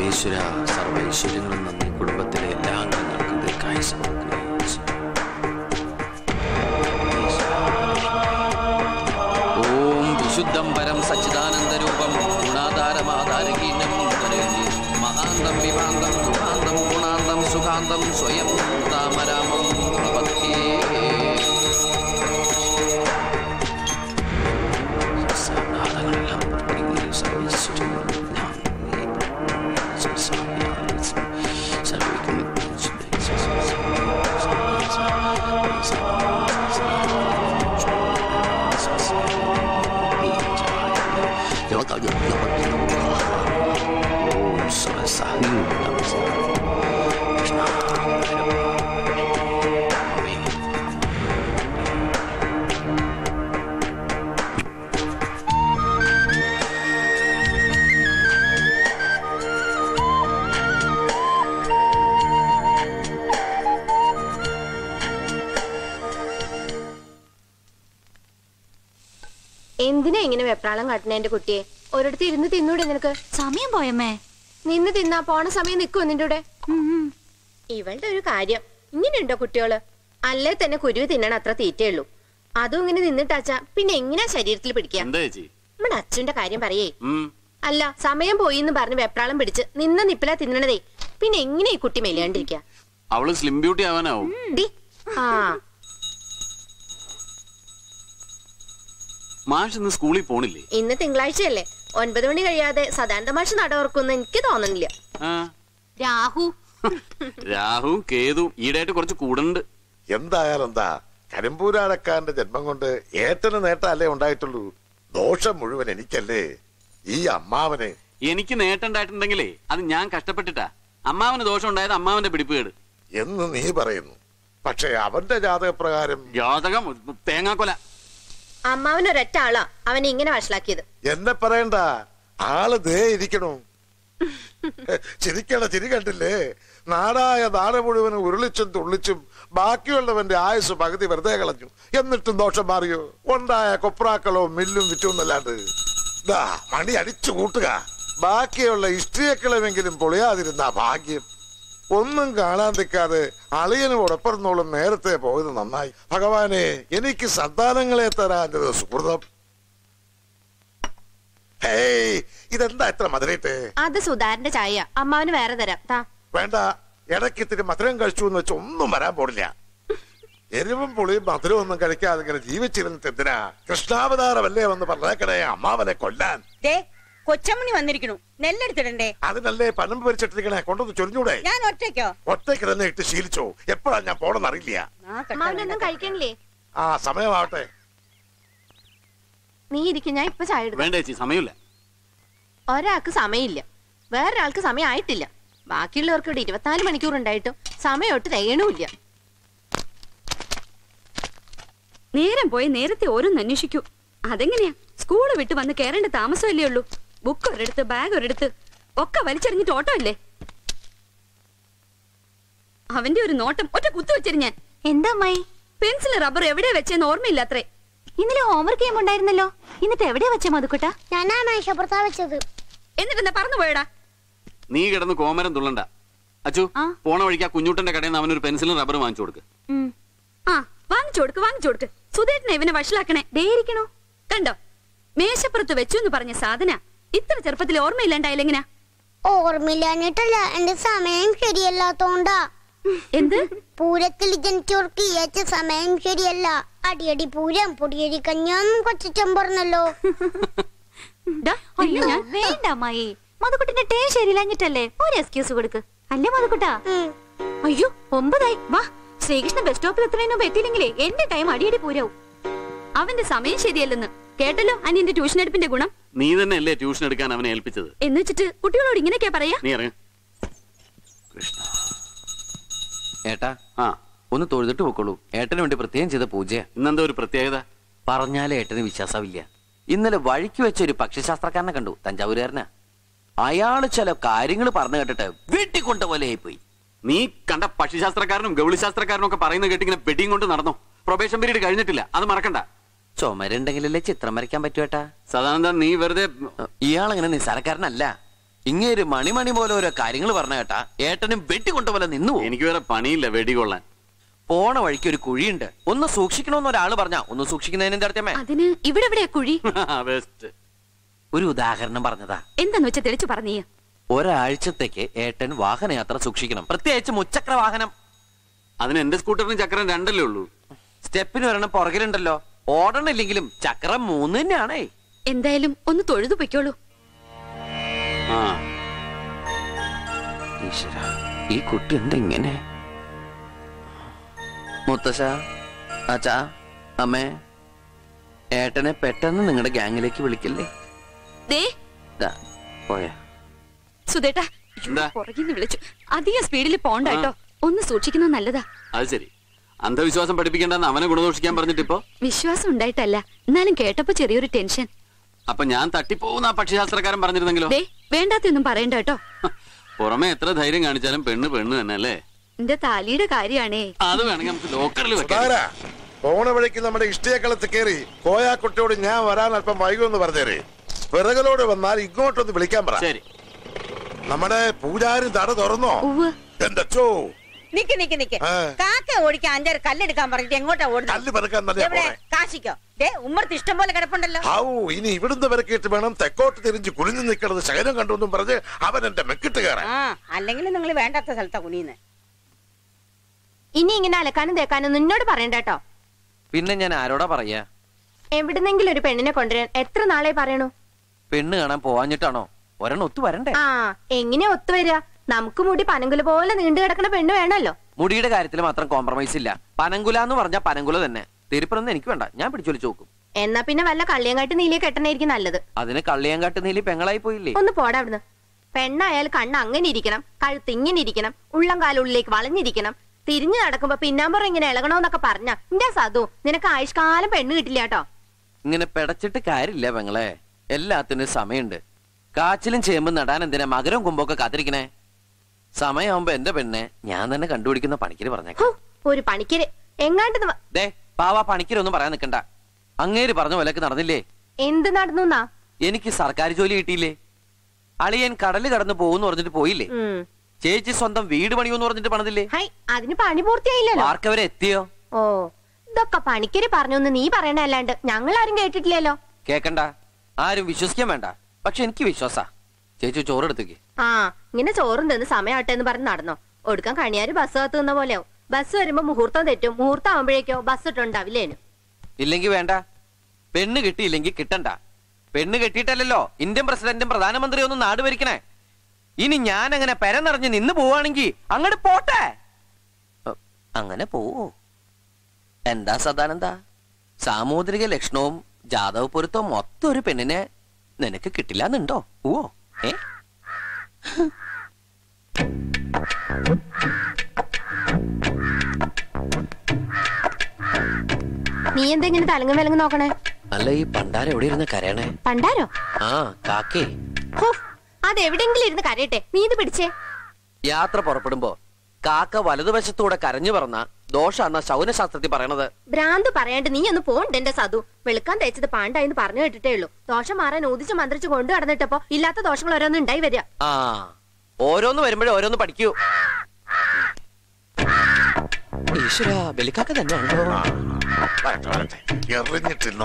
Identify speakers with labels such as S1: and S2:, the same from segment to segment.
S1: സർവേശ്വര സർവൈശ്വര്യങ്ങളും നന്ദി കുടുംബത്തിലെ എല്ലാ അംഗങ്ങൾക്കും ദീർഘായുസ് കൊടുക്കണേ ഓം വിശുദ്ധം പരം സച്ചിദാനന്ദരൂപം ഗുണാധാരമാധാരകീനം മഹാന്തം വിഭാന്തം ഗുണാന്തം ഗുണാന്തം സുഖാന്തം സ്വയം താമരാമം പ്രപദ്യേ സർവനാഥങ്ങളെല്ലാം പ്രവർത്തിക്കുകയും സർവീശ്വരനും ഞാൻ ഈ
S2: എന്തിനാ ഇങ്ങനെ വെപ്രാളം കാട്ടണേ എന്റെ കുട്ടിയെ ഒരിടത്ത് ഇരുന്ന് തിന്നൂടെ നിനക്ക്
S3: സമയം പോയമ്മേ
S2: നിന്ന് തിന്നാ പോണ സമയം നിൽക്കുമോ നിന്റെ കൂടെ ഇവളുടെ ഒരു കാര്യം ഇങ്ങനെയുണ്ടോ കുട്ടികള് അല്ലേ തന്നെ കുരുവി തിന്നണ അത്ര തീറ്റയുള്ളൂ അതും ഇങ്ങനെ നിന്നിട്ടാച്ചാ പിന്നെ എങ്ങനെയാ ശരീരത്തിൽ പിടിക്കുക
S4: എന്താ ചേച്ചി
S2: നമ്മുടെ അച്ഛന്റെ കാര്യം പറയേ
S4: ഉം.
S2: അല്ല സമയം പോയി എന്ന് പറഞ്ഞ് വെപ്രാളം പിടിച്ച് നിന്ന നിപ്പിലാ തിന്നണതേ പിന്നെ എങ്ങനെ ഈ കുട്ടി മെലിയാണ്ടിരിക്ക
S4: അവള് സ്ലിം ബ്യൂട്ടി ആവാനാവും
S2: ഡി ആ
S4: മാഷ് ഇന്ന് സ്കൂളിൽ പോണില്ലേ
S2: ഇന്ന് തിങ്കളാഴ്ചയല്ലേ ഒൻപത് മണി കഴിയാതെ സദാനന്ദ മാഷ് നട ഓർക്കുമെന്ന് എനിക്ക് തോന്നുന്നില്ല
S4: ആ
S3: രാഹു
S4: രാഹുവും കേതുവും ഈടായിട്ട് കുറച്ച് കൂടുന്നുണ്ട്
S5: എന്തായാലും എന്താ കരിമ്പൂരാടക്കാരന്റെ ജന്മം കൊണ്ട് ഏറ്റന് നേട്ടമല്ലേ ഉണ്ടായിട്ടുള്ളൂ ദോഷം മുഴുവൻ എനിക്കല്ലേ ഈ അമ്മാവനെ
S4: എനിക്ക് നേട്ടം ഉണ്ടായിട്ടുണ്ടെങ്കിലേ അത് ഞാൻ കഷ്ടപ്പെട്ടിട്ടാ അമ്മാവന് ദോഷം ഉണ്ടായത് അമ്മാവന്റെ പിടിപ്പുകേട്
S5: എന്ന് നീ പറയുന്നു പക്ഷെ അവന്റെ ജാതകപ്രകാരം
S4: ജാതകം തേങ്ങാക്കൊല
S2: അമ്മാവൻ ഒരൊറ്റ ആളാ അവനെ ഇങ്ങനെ വഷളാക്കിയത്
S5: എന്നെ പറയണ്ട ആള് ദേ ഇരിക്കണു ചിരിക്കണ ചിരി കണ്ടില്ലേ നാടായ നാട് മുഴുവൻ ഉരുളിച്ചും തുള്ളിച്ചും ബാക്കിയുള്ളവന്റെ ആയുസ് പകുതി വെറുതെ കളഞ്ഞു എന്നിട്ടും ദോഷം മാറിയോ ഉണ്ടായ കൊപ്രാക്കളോ മില്ലും വിറ്റുന്നല്ലാണ്ട് ദാ മണി അടിച്ചു കൂട്ടുക ബാക്കിയുള്ള ഇഷ്ടിയക്കളമെങ്കിലും പൊളിയാതിരുന്ന ഭാഗ്യം ഒന്നും കാണാൻ നിൽക്കാതെ അളിയനും ഉടപ്പറന്നോളും നേരത്തെ പോയത് നന്നായി ഭഗവാനെ എനിക്ക് സന്താനങ്ങളെ തരാഞ്ഞത് സുഹൃതം ഹേയ് ഇതെന്താ ഇത്ര മധുരയിട്ട്
S2: അത് സുധാരന്റെ ചായ അമ്മാവന് വേറെ തരാം താ
S5: വേണ്ട ഇടയ്ക്ക് ഇത്തിരി മധുരം കഴിച്ചു എന്ന് വെച്ച് ഒന്നും വരാൻ പോടില്ല എരിവും പുളിയും മധുരവും ഒന്നും കഴിക്കാതെ ഇങ്ങനെ ജീവിച്ചിരുന്നിട്ട് എന്തിനാ കൃഷ്ണാവതാരമല്ലേ വന്ന് പറഞ്ഞേക്കണേ അമ്മാവനെ കൊല്ലാൻ
S6: ദേ കൊച്ചമ്മണി വന്നിരിക്കണു നെല്ലെടുത്തിടണ്ടേ
S5: അതിനല്ലേ പനം പരിച്ചിട്ടിരിക്കണേ കൊണ്ടൊന്ന് ചൊരിഞ്ഞൂടെ
S6: ഞാൻ ഒറ്റയ്ക്കോ
S5: ഒറ്റയ്ക്ക് തന്നെ ഇട്ട് ശീലിച്ചോ എപ്പോഴാ ഞാൻ പോണെന്ന് അറിയില്ല
S6: ആ കെട്ട
S2: അമ്മാവനൊന്നും കഴിക്കണില്ലേ
S5: ആ സമയമാവട്ടെ
S2: നീ ഇരിക്കും ഞാൻ ഇപ്പൊ ചായ എടുക്കാം
S4: വേണ്ട ചേച്ചി സമയമില്ല
S2: ഒരാൾക്ക് സമയമില്ല വേറൊരാൾക്ക് സമയം ആയിട്ടില്ല ബാക്കിയുള്ളവർക്ക് ഇവിടെ ഇരുപത്തിനാല് മണിക്കൂർ ഉണ്ടായിട്ടും സമയമൊട്ട് തികയണമില്ല
S3: നേരം പോയി നേരത്തെ ഓരോന്ന് അന്വേഷിക്കൂ അതെങ്ങനെയാ സ്കൂള് വിട്ട് വന്ന് കയറേണ്ട താമസമല്ലേ ഉള്ളൂ ബുക്ക് ഒരിടത്ത് ബാഗ് ഒരിടത്ത് ഒക്കെ വലിച്ചെറിഞ്ഞിട്ട് ഓട്ടോ അല്ലേ അവന്റെ ഒരു നോട്ടം ഒറ്റ കുത്തു വെച്ചിരു ഞാൻ
S7: എന്താ അമ്മായി
S3: പെൻസിൽ റബ്ബർ എവിടെ വെച്ചെന്ന് ഓർമ്മയില്ലത്രേ
S7: ഇന്നലെ ഹോംവർക്ക് ചെയ്യുമ്പോണ്ടായിരുന്നല്ലോ എന്നിട്ട് എവിടെയാ വെച്ച മധുക്കുട്ട
S8: ഞാനാ മേശപ്പുറത്താ വെച്ചത്
S3: എന്നിട്ടെന്താ പറന്നു പോയടാ
S4: നീ കിടന്ന് കോമരം തുള്ളണ്ട അച്ചു
S3: ആ.
S4: പോണ വഴിക്ക് ആ കുഞ്ഞുട്ടന്റെ കടയിൽ നിന്ന് അവനൊരു പെൻസിലും റബ്ബറും വാങ്ങിച്ചു കൊടുക്ക്
S3: ആ വാങ്ങിച്ചു കൊടുക്ക് വാങ്ങിച്ചു കൊടുക്ക് സുധേട്ടനെ ഇവനെ വഷളാക്കണേ ദേ ഇരിക്കണോ കണ്ടോ മേശപ്പുറത്ത് വെച്ചു എന്ന് പറഞ്ഞ സാധന ഇത്ര ചെറുപ്പത്തിൽ ഓർമ്മയില്ലാണ്ടായില്ലെങ്ങനാ
S8: ഓർമ്മയില്ലാഞ്ഞിട്ടല്ല എന്റെ സമയം ശരിയല്ലാത്തോണ്ടാ
S3: എന്ത്
S8: പൂരത്തിൽ ജനിച്ചവർക്ക് ഏറ്റ സമയം ശരിയല്ല അടിയടി പൂരം പൊടിയടി കഞ്ഞാന്നും കൊച്ചച്ചൻ പറഞ്ഞല്ലോ
S3: ഡാ,
S7: അയ്യോ
S3: ഇല്ല ഞാൻ
S7: വേണ്ട അമ്മായി മധുക്കുട്ടിന്റെ ടേ ശരിയില്ലാഞ്ഞിട്ടല്ലേ ഒരു എക്സ്ക്യൂസ് കൊടുക്ക് അല്ലേ മധുക്കുട്ടാ
S8: ഉം.
S7: അയ്യോ ഒമ്പതായി വാ ശ്രീകൃഷ്ണ ബസ് സ്റ്റോപ്പിൽ എത്രയും മുമ്പ് എത്തിയില്ലെങ്കിലേ എന്റെ ടൈം അടിയടി പൂരാവും
S3: അവന്റെ സമയം ശരിയല്ലെന്ന് കേട്ടല്ലോ അനിയന്റെ ട്യൂഷൻ എടുപ്പിന്റെ ഗുണം
S4: നീ തന്നെ അല്ലേ ട്യൂഷൻ എടുക്കാൻ അവനെ ഏൽപ്പിച്ചത്
S3: എന്ന് വെച്ചിട്ട് കുട്ടികളോട് ഇങ്ങനെയൊക്കെയാ പറയാ
S4: നീ അറിയാം
S1: ഏട്ടാ
S4: ആ
S1: ഒന്ന് തൊഴുതിട്ട് പൊക്കോളൂ ഏട്ടന് വേണ്ടി പ്രത്യേകം ചെയ്ത പൂജയാ
S4: ഇന്നെന്താ ഒരു പ്രത്യേകത
S1: പറഞ്ഞാലേ ഏട്ടന് വിശ്വാസമില്ല ഇന്നലെ വഴിക്ക് വെച്ച ഒരു പക്ഷിശാസ്ത്രക്കാരനെ കണ്ടു തഞ്ചാവൂരുകാരനാ അയാള് ചില കാര്യങ്ങൾ പറഞ്ഞു കേട്ടിട്ട് വീട്ടിൽ കൊണ്ട പോലെ ആയിപ്പോയി
S4: നീ കണ്ട പക്ഷിശാസ്ത്രക്കാരനും ഗൗളിശാസ്ത്രക്കാരനും ഒക്കെ പറയുന്ന കേട്ട് ഇങ്ങനെ പെട്ടിയും കൊണ്ട് നടന്നോ പ്രൊബേഷൻ പീരീഡ് കഴിഞ്ഞിട്ടില്ല അത് മറക്കണ്ട
S1: ചുമരുണ്ടെങ്കിലല്ലേ ചിത്രം വരയ്ക്കാൻ പറ്റൂ ഏട്ടാ
S4: സദാനന്ദ നീ വെറുതെ
S1: ഇയാളങ്ങനെ നിസ്സാരക്കാരനല്ല ഇങ്ങേര് മണിമണി പോലെ ഓരോ കാര്യങ്ങൾ പറഞ്ഞ കേട്ടാ ഏട്ടനും വെട്ടിക്കൊണ്ട പോലെ നിന്നു പോകും.
S4: എനിക്ക് വേറെ പണിയില്ല വെടികൊള്ളാൻ
S1: പോണ വഴിക്ക് ഒരു കുഴിയുണ്ട് ഒന്ന് സൂക്ഷിക്കണമെന്ന് ഒരാള് പറഞ്ഞാ ഒന്ന് സൂക്ഷിക്കുന്നതിന് എന്താ അർത്ഥമേ
S3: അതിന് ഇവിടെ എവിടെയാ കുഴി
S4: ബെസ്റ്റ്
S1: ഒരു ഉദാഹരണം പറഞ്ഞതാ
S3: എന്താന്ന് വെച്ചാ തെളിച്ചു പറഞ്ഞീ
S1: ഒരാഴ്ചത്തേക്ക് ഏട്ടൻ വാഹനയാത്ര സൂക്ഷിക്കണം പ്രത്യേകിച്ച് മുച്ചക്ര വാഹനം
S4: അതിന് എന്റെ സ്കൂട്ടറിന് ചക്രം രണ്ടല്ലേ ഉള്ളൂ
S1: സ്റ്റെപ്പിന് ഒരെണ്ണം പുറകിലുണ്ടല്ലോ ഓടണില്ലെങ്കിലും ചക്രം മൂന്ന് തന്നെയാണേ
S3: എന്തായാലും ഒന്ന് തൊഴുതു പൊയ്ക്കോളൂ
S4: ആ
S1: ഈശ്വര ഈ കുട്ടി എന്താ ഇങ്ങനെ മുത്തശ്ശ അച്ഛാ അമ്മേ ഏട്ടനെ പെട്ടെന്ന് നിങ്ങളുടെ ഗ്യാങ്ങിലേക്ക് വിളിക്കല്ലേ
S3: ദേ
S1: ദാ, പോയാ
S3: സുധേട്ടാ
S4: എന്താ?
S3: പുറകിന്ന് വിളിച്ചു അധികം സ്പീഡിൽ പോണ്ട കേട്ടോ ഒന്ന് സൂക്ഷിക്കുന്നത് നല്ലതാ
S4: അത് ശരി അന്ധവിശ്വാസം പഠിപ്പിക്കേണ്ടെന്ന് അവനെ ഗുണദോഷിക്കാൻ പറഞ്ഞിട്ടിപ്പോ
S3: വിശ്വാസം ഉണ്ടായിട്ടല്ല എന്നാലും കേട്ടപ്പോ ചെറിയൊരു ടെൻഷൻ
S4: അപ്പൊ ഞാൻ തട്ടിപ്പോകുന്ന ആ പക്ഷിശാസ്ത്രക്കാരൻ പറഞ്ഞിരുന്നെങ്കിലോ
S3: ദേ വേണ്ടാത്തൊന്നും പറയണ്ട കേട്ടോ
S4: പുറമെ എത്ര ധൈര്യം കാണിച്ചാലും പെണ്ണ് പെണ്ണ് തന്നെ അല്ലേ
S3: എന്റെ താലിയുടെ കാര്യാണേ
S4: അത് വേണമെങ്കിൽ നമുക്ക് ലോക്കറിൽ വെക്കാം
S5: സുധാര പോണ വഴിക്ക് നമ്മുടെ ഇഷ്ടിയക്കളത്ത് കയറി കോയാക്കുട്ടിയോട് ഞാൻ വരാൻ അല്പം വൈകുമെന്ന് പറഞ്ഞേര് പിറകലോട് വന്നാൽ ഇങ്ങോട്ടൊന്ന് വിളിക്കാൻ പറ
S4: ശരി
S5: നമ്മുടെ പൂജാരി തട തുറന്നോ
S3: ഉവ്വ്
S5: എന്റെ ചോ
S6: നിക്ക് നിക്ക് നിക്ക്
S5: ആ.
S6: കാക്ക ഓടിക്കാൻ അഞ്ചാറ് കല്ലെടുക്കാൻ പറഞ്ഞിട്ട് എങ്ങോട്ടാ
S5: കല്ല്
S6: ഓടുന്നത്
S5: പെറുക്കാൻ തന്നെ
S6: എവിടെ
S5: പോണേ
S6: കാശിക്കോ ദേ ഉമ്മർത്ത് ഇഷ്ടം പോലെ കിടപ്പുണ്ടല്ലോ
S5: ഔ ഇനി ഇവിടുന്ന് പെറുക്കിയിട്ട് വേണം തെക്കോട്ട് തിരിഞ്ഞ് കുനിഞ്ഞു നിൽക്കണത് ശകലം കണ്ടു എന്നും പറഞ്ഞ് അവൻ എന്റെ മെക്കിട്ട് കയറാൻ
S6: ആ അല്ലെങ്കിൽ നിങ്ങൾ വേണ്ടാത്ത സ്ഥലത്താ കുനിയുന്നത്
S2: ഇനി ഇങ്ങനെ അലക്കാനും തേക്കാനും നിന്നോട് പറയണ്ട കേട്ടോ
S1: പിന്നെ ഞാൻ ആരോടാ പറയാ
S2: എവിടുന്നെങ്കിലും ഒരു പെണ്ണിനെ കൊണ്ടുവരാൻ എത്ര നാളെ പറയണു
S1: പെണ്ണ് കാണാൻ പോവാഞ്ഞിട്ടാണോ ഒരെണ്ണം ഒത്തു വരണ്ടേ
S2: ആ എങ്ങനെ ഒത്തുവരിക നമുക്ക് മുടി പനങ്കുല പോലെ നീണ്ടു കിടക്കുന്ന പെണ്ണ് വേണമല്ലോ
S1: മുടിയുടെ കാര്യത്തിൽ മാത്രം കോംപ്രമൈസ് ഇല്ല പനങ്കുല എന്ന് പറഞ്ഞാൽ പനങ്കുല തന്നെ തിരുപ്പറന്ന് എനിക്ക് വേണ്ട ഞാൻ പിടിച്ചൊലിച്ചു നോക്കും
S2: എന്നാ പിന്നെ വല്ല കള്ളിയങ്കാട്ട് നീലിയെ കെട്ടണായിരിക്കും നല്ലത്
S1: അതിന് കള്ളിയാങ്കാട്ട് നീലി പെങ്ങളായി പോയില്ലേ
S2: ഒന്ന് പോടാ അവിടുന്ന് പെണ്ണായാൽ കണ്ണ് അങ്ങനെ ഇരിക്കണം കഴുത്ത് ഇങ്ങനെ ഇരിക്കണം ഉള്ളം കാലുള്ളിലേക്ക് വളഞ്ഞിരിക്കണം തിരിഞ്ഞു നടക്കുമ്പോ പിന്നാമ്പുറം ഇങ്ങനെ ഇളകണോന്നൊക്കെ പറഞ്ഞ എന്റെ സതു നിനക്ക് ആയുഷ്കാലം പെണ്ണ് കിട്ടില്ല കേട്ടോ
S1: ഇങ്ങനെ പെടച്ചിട്ട് കാര്യമില്ല പെങ്ങളെ എല്ലാത്തിനും സമയമുണ്ട് കാച്ചിലും ചേമ്പും നടാൻ എന്തിനാ മകരവും കുമ്പൊക്കെ കാത്തിരിക്കണേ സമയമാകുമ്പോ എന്റെ പെണ്ണെ ഞാൻ തന്നെ കണ്ടുപിടിക്കുന്ന പണിക്കര് പറഞ്ഞേക്കാം
S2: ഹോ, ഒരു പണിക്കര് എങ്ങാണ്ട് ഇത് വ-
S1: ദേ പാവ പണിക്കരൊന്നും പറയാൻ നിൽക്കണ്ട അങ്ങേര് പറഞ്ഞ പോലെയൊക്കെ നടന്നില്ലേ
S2: എന്ത് നടന്നുന്നാ
S1: എനിക്ക് സർക്കാർ ജോലി കിട്ടിയില്ലേ അളിയൻ കടല് കടന്നു പോകുന്നു പറഞ്ഞിട്ട് പോയില്ലേ
S2: ഉം.
S1: ചേച്ചി സ്വന്തം വീട് പണിയൂന്ന് പറഞ്ഞിട്ട് പണിതില്ലേ
S2: ഹൈ അതിന് പണി പൂർത്തിയായില്ലല്ലോ
S1: വാർക്കവരെ എത്തിയോ
S2: ഓ ഇതൊക്കെ പണിക്കര് പറഞ്ഞൊന്ന് നീ പറയണല്ലാണ്ട് ഞങ്ങൾ ആരും കേട്ടിട്ടില്ലല്ലോ
S1: കേക്കണ്ട ആരും വിശ്വസിക്കാൻ വേണ്ട പക്ഷെ എനിക്ക് വിശ്വാസാ ചേച്ചി ചോറെടുത്തേക്ക്
S2: ആ ഇങ്ങനെ ചോറും തിന്ന് സമയമാട്ടെ എന്ന് പറഞ്ഞ് നടന്നോ ഒടുക്കാൻ കണിയാര് ബസ് കാത്തു നിന്ന പോലെയാവും ബസ് വരുമ്പോ മുഹൂർത്തം തെറ്റും മുഹൂർത്തം ആവുമ്പോഴേക്കോ ബസ് ഇട്ടുണ്ടാവില്ലേനു
S1: ഇല്ലെങ്കി വേണ്ട പെണ്ണ് കിട്ടിയില്ലെങ്കിൽ കിട്ടണ്ട പെണ്ണ് കെട്ടിയിട്ടല്ലല്ലോ ഇന്ത്യൻ പ്രസിഡന്റും പ്രധാനമന്ത്രിയും ഒന്നും നാട് ഭരിക്കണേ ഇനി ഞാൻ അങ്ങനെ പെര നിറഞ്ഞ് നിന്ന് പോവാണെങ്കിൽ അങ്ങോട്ട് പോട്ടെ അ, അങ്ങനെ പോവോ എന്താ സദാനന്ദ സാമൂദ്രിക ലക്ഷണവും ജാതക പൊരുത്തവും മൊത്തം ഒരു പെണ്ണിനെ നിനക്ക് കിട്ടില്ലാന്നുണ്ടോ ഓ ഏ
S2: നീ എന്താ ഇങ്ങനെ തലങ്ങും വിലങ്ങും നോക്കണേ
S1: അല്ല ഈ പണ്ടാരം എവിടെ ഇരുന്ന് കരയണേ
S2: പണ്ടാരോ
S1: ആ കാക്കേ
S2: ഹോ അതെവിടെങ്കിലും ഇരുന്ന് കരയട്ടെ നീ ഇത് പിടിച്ചേ
S1: യാത്ര പുറപ്പെടുമ്പോ കാക്ക വലതുവശത്തൂടെ കരഞ്ഞു പറഞ്ഞ ദോഷാന്ന ശൗനശാസ്ത്രത്തിൽ പറയണത്
S2: ഭ്രാന്ത് പറയാണ്ട് നീ ഒന്ന് പോണ്ട് എന്റെ സതു വെളുക്കാൻ തേച്ചത് പാണ്ടായിന്ന് പറഞ്ഞു കേട്ടിട്ടേ ഉള്ളൂ ദോഷം മാറാൻ ഊതിച്ച് മന്ത്രിച്ച് കൊണ്ടു കടന്നിട്ടപ്പോ ഇല്ലാത്ത ദോഷങ്ങൾ ഓരോന്നും ഉണ്ടായി വരിക
S1: ആ ഓരോന്ന് വരുമ്പോഴേ ഓരോന്ന് പഠിക്കൂ ഈശ്വര ബലിക്കാക്ക തന്നെയാണല്ലോ
S5: വരട്ടെ, വരട്ടെ. എറിഞ്ഞിട്ടില്ല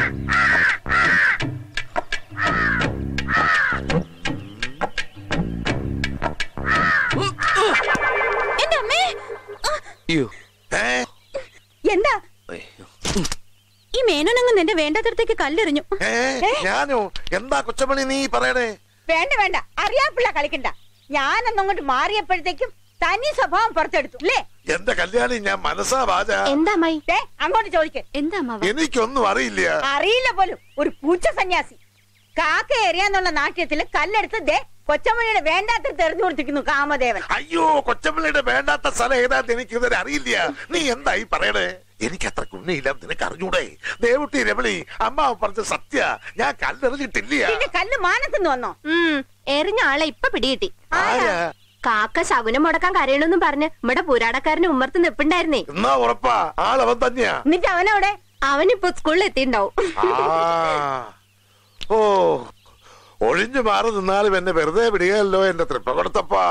S3: എന്റെ അമ്മേ
S1: അയ്യോ
S5: ഏ
S6: എന്താ
S1: അയ്യോ.
S6: ഈ മേനോനങ്ങ് നിന്റെ വേണ്ടാത്തടത്തേക്ക് കല്ലെറിഞ്ഞു
S5: ഏ ഞാനോ എന്താ കൊച്ചമണി നീ പറയണേ
S6: വേണ്ട വേണ്ട അറിയാപ്പിള്ള കളിക്കണ്ട ഞാനൊന്നങ്ങോട്ട് മാറിയപ്പോഴത്തേക്കും തനി സ്വഭാവം പുറത്തെടുത്തു അല്ലേ
S5: എന്റെ കല്യാണി ഞാൻ മനസ്സാ വാച
S2: എന്താ അമ്മായി
S6: ദേ, അങ്ങോട്ട് ചോദിക്ക
S3: എന്താ അമ്മാവ
S5: എനിക്കൊന്നും അറിയില്ല
S6: അറിയില്ല പോലും ഒരു പൂച്ച സന്യാസി കാക്ക എറിയാന്നുള്ള നാട്യത്തില് കല്ലെടുത്ത് ദേ കൊച്ചമ്മയുടെ വേണ്ടാത്തടുത്ത് എറിഞ്ഞു കൊടുത്തിരിക്കുന്നു കാമദേവൻ
S5: അയ്യോ കൊച്ചമ്പിള്ളിയുടെ വേണ്ടാത്ത സ്ഥലം ഏതാന്ന് എനിക്ക് ഇതുവരെ അറിയില്ല നീ എന്തായി പറയണേ എനിക്ക് അത്ര കുഞ്ഞില്ല നിനക്ക് അറിഞ്ഞൂടെ ദേവുട്ടി രമണി അമ്മ പറഞ്ഞ സത്യ ഞാൻ കല്ലെറിഞ്ഞിട്ടില്ല
S6: പിന്നെ കല്ല് മാനത്തുനിന്ന് വന്നോ
S2: ഉം എറിഞ്ഞ ആളെ ഇപ്പൊ പിടികിട്ടി
S5: ആരാ
S2: കാക്ക ശകുനം മുടക്കാൻ കരയണമെന്നും പറഞ്ഞ് നമ്മുടെ പുരാടക്കാരന് ഉമ്മർത്ത് നിപ്പുണ്ടായിരുന്നേ
S5: എന്നാ ഉറപ്പാ ആളവൻ തന്നെയാ
S6: എന്നിട്ട് അവനവിടെ
S2: അവനിപ്പോ സ്കൂളിൽ എത്തിണ്ടാവും
S5: ആ. ഓ ഒഴിഞ്ഞു മാറി നിന്നാലും എന്നെ വെറുതെ വിടുകയല്ലോ എന്റെ തൃപ്പ കൊടുത്തപ്പാ